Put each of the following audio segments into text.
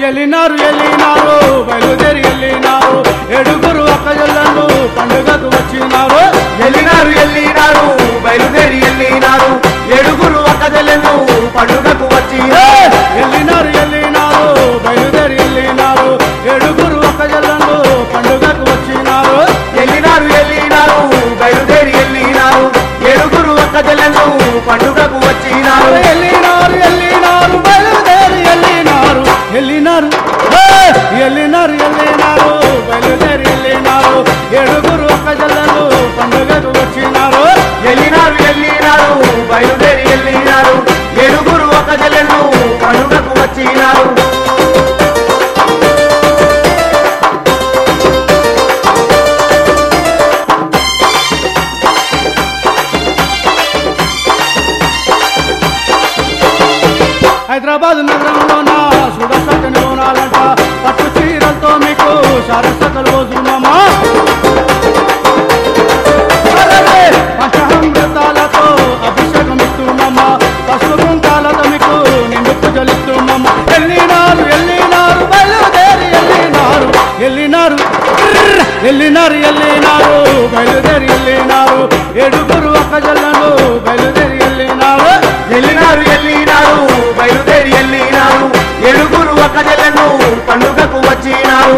ఎల్లినారు ఎల్లినారు బయలుదేరి ఎల్లినారు ఏడుగురు అక్కజల్లను పండుగకు వచ్చినారు ఎల్లినారు ఎల్లినారు బయలుదేరి ఎల్లినారు ఏడుగురు అక్కజల్లెలు పండుగకు వచ్చి ఏ! ఎల్లినారు ఎల్లినారు బయలుదేరి ఎల్లినారు ఏడుగురు అక్కజల్లను పండుగకు వచ్చినారు ఎల్లినారు ఎల్లినారు బయలుదేరి ఎల్లినారు ఏడుగురు అక్కజల్లెలు పండుగకు వచ్చినారు ఎల్లినారు ఎల్లినారు బయలుదేరి ఎల్లినారు ఎల్లినారు ఏ! ఎల్లినారు ఎల్లినారు బయలుదేరి ఎల్లినారు ఏడుగురు అక్కజల్లను పండుగకు వచ్చినారు ఎల్లినారు ఎల్లినారు బయలుదేరి ఎల్లినారు ఏడుగురు అక్కజల్లెలు పండుగకు వచ్చినారు హైదరాబాద్ నగరంలోన సుడసక్కని బోనాలంట పట్టు చీరలతో మీకు సరసక రోజుమమ్మా పంచామృతాలతో అభిషేకం ఇస్తున్నామా పసుపు కుంకాలతో మీకు నిండు పూజలిస్తున్నామా ఎల్లినారు ఎల్లినారు బయలుదేరి ఎల్లినారు ఎల్లినారు ట్రర్ ఎల్లినారు ఎల్లినారు బయలుదేరి ఎల్లినారు ఏడుగురు అక్కజల్లను బయలుదేరి ఎల్లినారు ఎల్లినారు ఎల్లినారు బయలుదేరి ఎల్లినారు ఏడుగురు అక్కజల్లెలు పండుగకు వచ్చినారు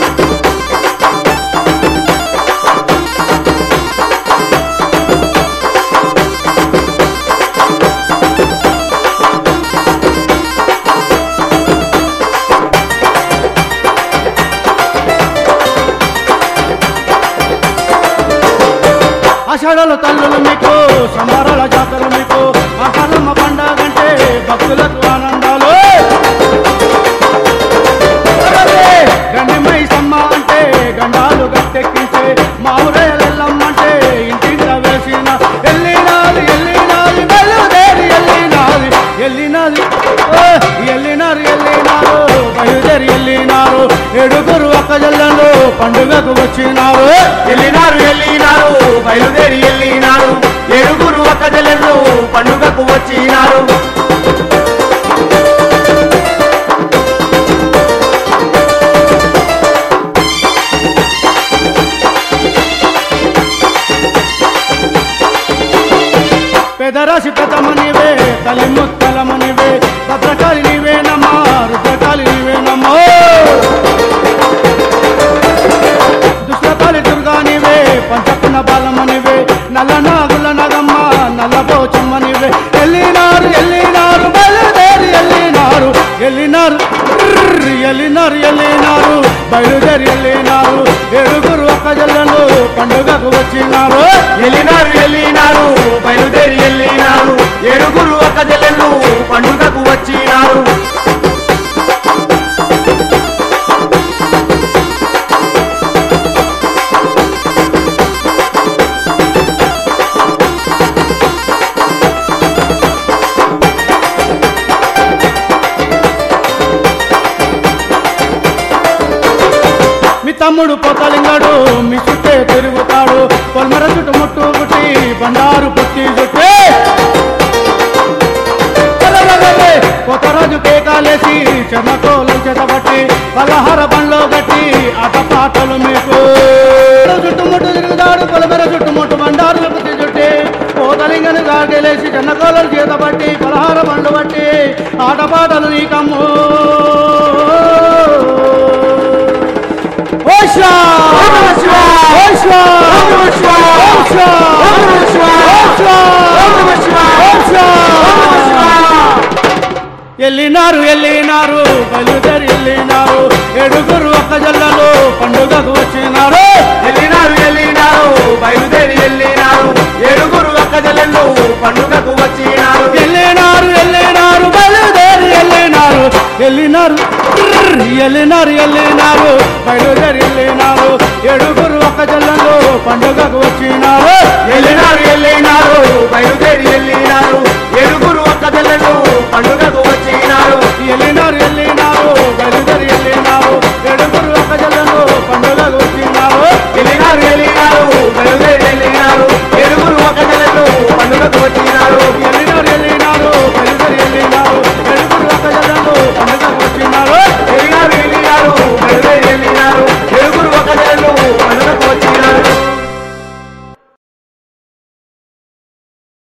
ఆషాఢాల తల్లులు మీకు సంబరాల జాతరలు మీకు ఆషాఢమ్మ పండగంటే భక్తులకు ఆనందాలు గండిమై సమ్మ అంటే గండాలు గట్టెక్కించే మామిరేలెల్లమ్మ అంటే ఇంటింట వేసిన ఎల్లినాది ఎల్లినాది బయలుదేరి ఎల్లినాది ఎల్లినాది ఓ, ఎల్లినారు ఎల్లినారు బయలుదేరి ఎల్లినారు ఏడుగురు అక్కజల్లను పండుగకు వచ్చినారు ఎల్లినారు ఎల్లినారు బయలుదేరి ఎల్లినారు ఏడుగురు అక్కజల్లెలు పండుగకు వచ్చినారు పెదరాశి పెదమనివే తల్లి ముత్తలమనివే భద్రకాళి నీవేనమ్మా రుద్రకాళి నీవేనమ్మా దుష్టకాళి దుర్గా నీవే పంచకున్న బాలమనివే నల్ల నాగుల నగమ్మ నల్ల పోచమ్మనివే ఎల్లినారు ఎల్లినారు బయలుదేరి ఎల్లినారు ఎల్లినారు ట్రర్ ఎల్లినారు ఎల్లినారు బయలుదేరి ఎల్లినారు ఏడుగురు అక్కజల్లను పండుగకు వచ్చినారు ఎల్లినారు ఎల్లినారు బయలుదేరి ఎల్లినారు ఏడుగురు అక్కజల్లెలు పండుగకు వచ్చినారు మీ తమ్ముడు పోతలింగాడు మీ చుట్టే తిరుగుతాడు పొల్మర చుట్టు ముట్టు పుట్టి బండారు పుట్టి చుట్టే అరెరెరెరె! కొత్తరాజు కేకాలేసి చెమకోలు చేతబట్టి పలహార బండ్లో గట్టి ఆటపాటలు మీకు చుట్టుముట్టు తిరుగుతాడు పొలమెర చుట్టుముట్టు బండారులు పుట్టి చుట్టి పోతలింగను గాగలేసి చెన్నకోలు చేతబట్టి పలహార బండ్లు బట్టి ఆటపాటలు నీకమ్ము ఓషా ఓషా ఓషా ఓషా ఓషా ఎల్లినారు ఎల్లినారు బయలుదేరి ఎల్లినారు ఏడుగురు అక్కజల్లలో పండుగకు వచ్చినారు ఎల్లినారు ఎల్లినారు బయలుదేరి ఎల్లినారు ఏడుగురు అక్కజల్లెలు పండుగకు వచ్చినారు ఎల్లినారు ఎల్లినారు బయలుదేరి ఎల్లినారు ఎల్లినారు ట్రర్ ఎల్లినారు ఎల్లినారు బయలుదేరి ఎల్లినారు ఏడుగురు అక్కజల్లలో పండుగకు వచ్చినారు ఎల్లినారు ఎల్లినారు బయలుదేరి